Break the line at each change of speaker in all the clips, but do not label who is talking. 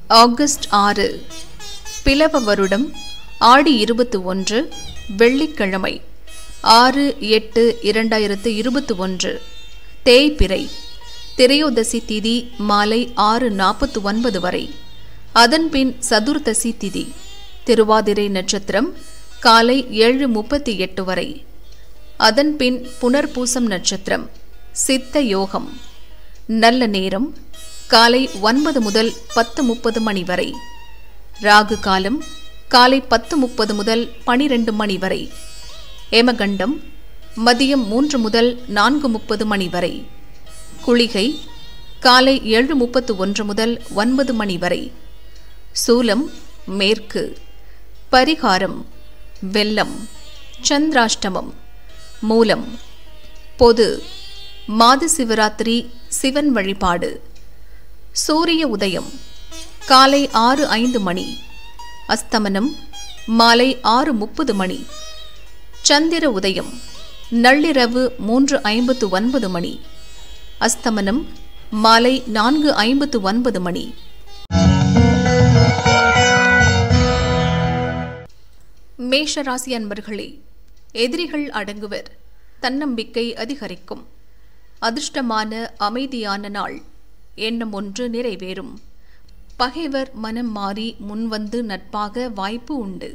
August ஆறு பிலவ வருடம் ஆடி இருபத்தி ஒன்று வெள்ளிக்கிழமை ஆறு எட்டு இரண்டாயிரத்து இருபத்தி ஒன்று தேய்பிறை திரையோதசி திதி மாலை ஆறு நாற்பத்தி ஒன்பது வரை அதன்பின் சதுர்தசி திதி திருவாதிரை நட்சத்திரம் காலை ஏழு முப்பத்தி எட்டு வரை அதன்பின் புனர்பூசம் நட்சத்திரம் சித்த யோகம் நல்ல நேரம் காலை ஒன்பது முதல் பத்து முப்பது மணி வரை ராகு காலம் காலை பத்து முப்பது முதல் பனிரெண்டு மணி வரை ஏமகண்டம் மதியம் மூன்று முதல் நான்கு முப்பது மணி வரை குளிகை காலை ஏழு முப்பத்து ஒன்று முதல் ஒன்பது மணி வரை சூலம் மேற்கு பரிகாரம் வெள்ளம் சந்திராஷ்டமம் மூலம் பொது மாத சிவராத்திரி சிவன் வழிபாடு சூரிய உதயம் காலை ஆறு ஐந்து மணி அஸ்தமனம் மாலை ஆறு முப்பது மணி சந்திர உதயம் நள்ளிரவு மூன்று ஐம்பத்து ஒன்பது மணி அஸ்தமனம் மாலை நான்கு ஐம்பத்து ஒன்பது மணி மேஷராசி அன்பர்களே எதிரிகள் அடங்குவர் தன்னம்பிக்கை அதிகரிக்கும் அதிர்ஷ்டமான அமைதியான நாள் எண்ணம் ஒன்று நிறைவேறும் பகைவர் மனம் மாறி முன்வந்து நட்பாக வாய்ப்பு உண்டு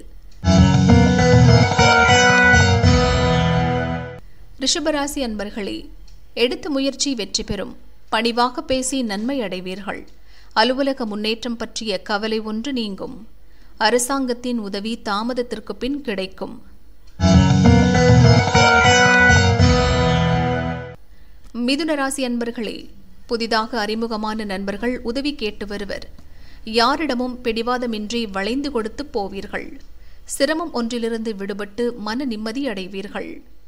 ரிஷபராசி அன்பர்களே எடுத்த முயற்சி வெற்றி பெறும் பணிவாக பேசி நன்மை அடைவீர்கள் அலுவலக முன்னேற்றம் பற்றிய கவலை ஒன்று நீங்கும் அரசாங்கத்தின் உதவி தாமதத்திற்கு பின் கிடைக்கும் மிதுன ராசி அன்பர்களே புதிதாக அறிமுகமான நண்பர்கள் உதவி கேட்டு வருவர் யாரிடமும் பிடிவாதமின்றி வளைந்து கொடுத்து போவீர்கள் சிரமம் ஒன்றிலிருந்து விடுபட்டு மன நிம்மதி அடைவீர்கள்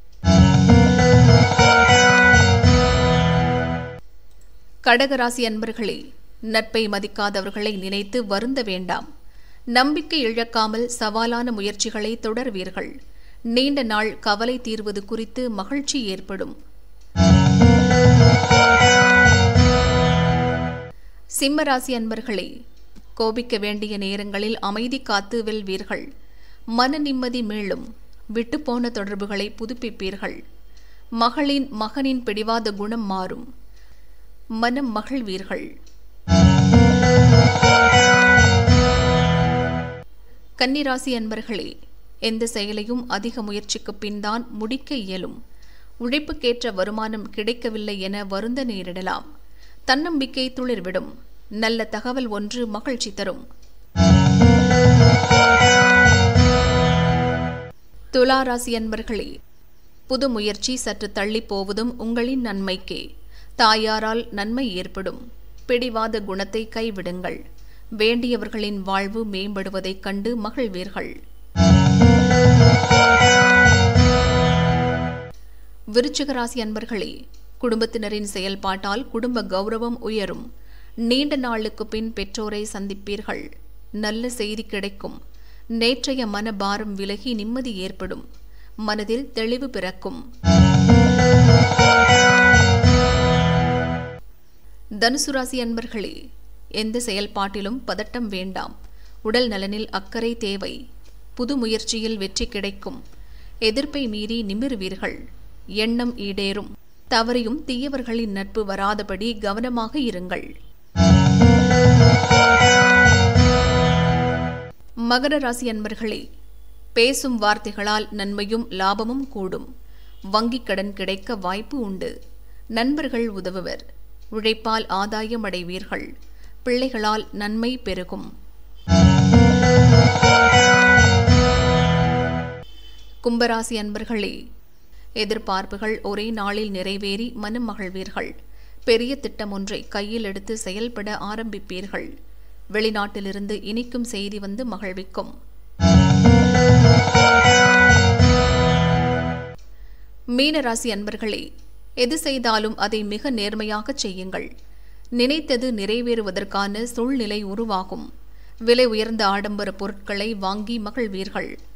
கடகராசி அன்பர்களே நட்பை மதிக்காதவர்களை நினைத்து வருந்த வேண்டாம் நம்பிக்கை இழக்காமல் சவாலான முயற்சிகளை தொடர்வீர்கள் நீண்ட நாள் கவலை தீர்வது குறித்து மகிழ்ச்சி ஏற்படும் சிம்மராசி அன்பர்களே கோபிக்க வேண்டிய நேரங்களில் அமைதி காத்து வெல்வீர்கள் மன நிம்மதி மீளும் விட்டுப்போன தொடர்புகளை புதுப்பிப்பீர்கள் மகளின் மகனின் பிடிவாத குணம் மாறும் மனம் மகிழ்வீர்கள் கன்னிராசி அன்பர்களே எந்த செயலையும் அதிக முயற்சிக்கு பின்தான் முடிக்க இயலும் உழைப்புக்கேற்ற வருமானம் கிடைக்கவில்லை என வருந்த நேரிடலாம் தன்னம்பிக்கை துளிர்விடும் நல்ல தகவல் ஒன்று மகிழ்ச்சி தரும் துலா ராசி அன்பர்களே புது முயற்சி சற்று தள்ளி போவதும் உங்களின் நன்மைக்கே தாயாரால் நன்மை ஏற்படும் பிடிவாத குணத்தை கைவிடுங்கள் வேண்டியவர்களின் வாழ்வு மேம்படுவதைக் கண்டு மகிழ்வீர்கள் விருச்சிகராசி அன்பர்களே குடும்பத்தினரின் செயல்பாட்டால் குடும்ப கௌரவம் உயரும் நீண்ட நாளுக்கு பின் பெற்றோரை சந்திப்பீர்கள் நல்ல செய்தி கிடைக்கும் நேற்றைய மனபாரம் விலகி நிம்மதி ஏற்படும் மனதில் தெளிவு பிறக்கும் தனுசு ராசி அன்பர்களே எந்த செயல்பாட்டிலும் பதட்டம் வேண்டாம் உடல் நலனில் அக்கறை தேவை புது முயற்சியில் வெற்றி கிடைக்கும் எதிர்ப்பை மீறி நிமிருவீர்கள் எண்ணம் ஈடேறும் தவறையும் தீயவர்களின் நட்பு வராதபடி கவனமாக இருங்கள் மகர ராசி அன்பர்களே பேசும் வார்த்தைகளால் நன்மையும் லாபமும் கூடும் வங்கிக் கடன் கிடைக்க வாய்ப்பு உண்டு நண்பர்கள் உதவுவர் உழைப்பால் ஆதாயம் அடைவீர்கள் பிள்ளைகளால் நன்மை பெருகும் கும்பராசி அன்பர்களே எதிர்பார்ப்புகள் ஒரே நாளில் நிறைவேறி மனம் மகிழ்வீர்கள் பெரிய திட்டம் ஒன்றை கையில் எடுத்து செயல்பட ஆரம்பிப்பீர்கள் வெளிநாட்டிலிருந்து இனிக்கும் செய்தி வந்து மகிழ்விக்கும் மீனராசி அன்பர்களே எது செய்தாலும் அதை மிக நேர்மையாக செய்யுங்கள் நினைத்தது நிறைவேறுவதற்கான சூழ்நிலை உருவாகும் விலை உயர்ந்த ஆடம்பர பொருட்களை வாங்கி மகிழ்வீர்கள்